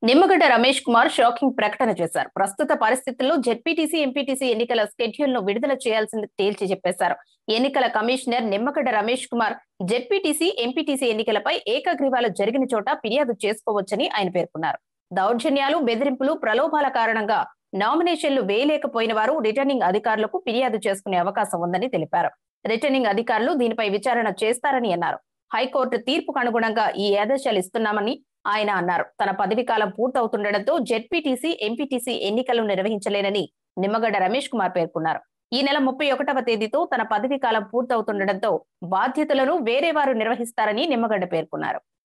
Nimmagadda Ramesh Kumar shocking ప్రకటన చేశారు ప్రస్తుత పరిస్థితుల్లో జెడ్పీటీసీ ఎంపీటీసీ ఎన్నికల స్కెడ్యూల్ ను విడుదల చేయాల్సింది తేల్చి చెప్పేశారు ఎన్నికల commissioner Nimmagadda Ramesh Kumar ZPTC MPTC ఎన్నికలపై ఏకగ్రీవాలు జరిగిన చోట ఫిర్యాదు చేసుకోవచ్చని ఆయన పేర్కొన్నారు దౌర్జన్యాలు బెదిరింపులు ప్రలోభాల కారణంగా నామినేషన్లు వేయలేకపోయిన వారు రిటర్నింగ్ అధికారులకు ఫిర్యాదు చేసుకునే అవకాశం ఉందని తెలిపారు రిటర్నింగ్ అధికారులు దీనిపై విచారణ చేస్తారని అన్నారు హైకోర్టు తీర్పుకు అనుగుణంగా ఈ ఆదేశాలు ఇస్తున్నామని ఆయన అన్నారు తన పదవి కాలం పూర్తవుతుండటంతో జెడ్పీటీసీ ఎంపీటీసీ ఎన్నికలు నిర్వహించలేనని నిమ్మగడ్డ రమేష్ కుమార్ పేర్కొన్నారు ఈ నెల ముప్పై ఒకటవ తేదీతో తన పదవి కాలం పూర్తవుతుండటంతో బాధ్యతలను వేరే వారు నిర్వహిస్తారని నిమ్మగడ్డ పేర్కొన్నారు